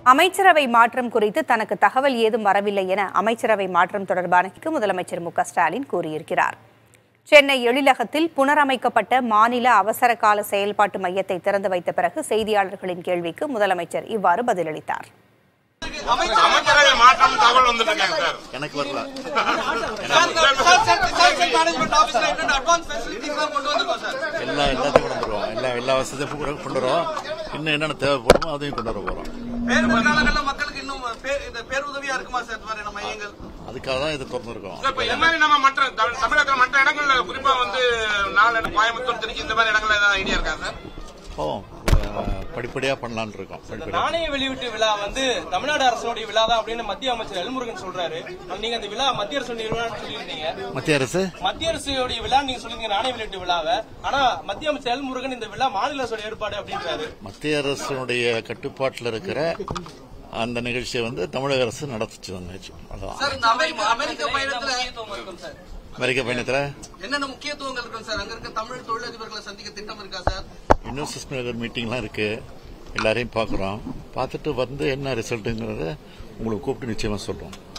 அமைச்சரவை மாற்றம் குறித்து தனக்கு தகவல் ஏதும் வரவில்லை என அமைச்சரவை மாற்றம் தொடர்பான கேள்விக்கு முதலமைச்சர் மு க ஸ்டாலின் கூறியிருக்கிறார் சென்னை எழிலகத்தில் புனரமைக்கப்பட்ட மாநில அவசர கால செயல்பாட்டு மையத்தை திறந்து வைத்த பிறகு செய்தியாளர்களின் கேள்விக்கு முதலமைச்சர் இவ்வாறு பதிலளித்தார் அமைச்சரவை மாற்றம் தகவல் வந்துருக்காங்க சார் எனக்கு வரல மேனேஜ்மெண்ட் ஆபீஸ்ல என்னென்ன அட்வான்ஸ் ஃபெசிலிட்டிஸ் எல்லாம் கொண்டு வந்திருக்கோம் சார் எல்லா எல்லாத்தையும் கொண்டு வருவோம் எல்லா எல்லா வசதியும் கூட கொண்டு வரோம் இன்னும் என்னென்ன தேவைப்படுமோ அதையும் கொண்டு வர போறோம் பேருந்து காலங்கள்ல மக்களுக்கு இன்னும் பே- இந்த பேருதவியா இருக்குமா சார் இந்த மாதிரியான மையங்கள் அதுக்காக தான் இது திறந்துருக்கோம் சார், இப்ப என்ன நம்ம மற்ற தமிழ்- தமிழகத்துல மற்ற இடங்கள்ல குறிப்பா வந்து நாலு கோயம்புத்தூர் திருச்சி இந்த மாதிரி இடங்கள்ல ஏதாவது ஐடியா இருக்கா சார் போவோம் அஹ், படிப்படியா பண்ணலாம்னு இருக்கோம் படிப்படியா நாணய வெளியீட்டு விழா வந்து தமிழ்நாடு அரசுடைய விழா தான் அப்படின்னு மத்திய அமைச்சர் எல்முருகன் சொல்றாரு நீங்க அந்த விழா மத்திய அரசு விழான்னு சொல்லியிருந்தீங்க மத்திய அரசு மத்திய அரசுடைய விழா நீங்க சொல்லிருந்தீங்க நாணய வெளியீட்டு விழாவை ஆனா மத்திய அமைச்சர் எல்முருகன் இந்த விழா மாநில அரசோட ஏற்பாடு அப்படின்றாரு மத்திய அரசுடைய கட்டுப்பாட்டில் இருக்கிற அந்த நிகழ்ச்சியை வந்து தமிழக அரசு நடத்திச்சு வந்துச்சு அதான் சார் இந்த அமெரிக்க அமெரிக்க பயணத்துல சார் அமெரிக்க பயணத்தில் என்னென்ன முக்கியத்துவங்கள் இருக்கும் சார் அங்க இருக்க தமிழ் தொழிலதிபர்களை சந்திக்க திட்டம் இருக்கா சார் யூனிவர்சிட்டி நகர் மீட்டிங்லாம் இருக்கு எல்லாரையும் பார்க்குறோம் பார்த்துட்டு வந்து என்ன ரிசல்ட்டுங்கிறத உங்களுக்கு கூப்பிட்டு நிச்சயமா சொல்றோம்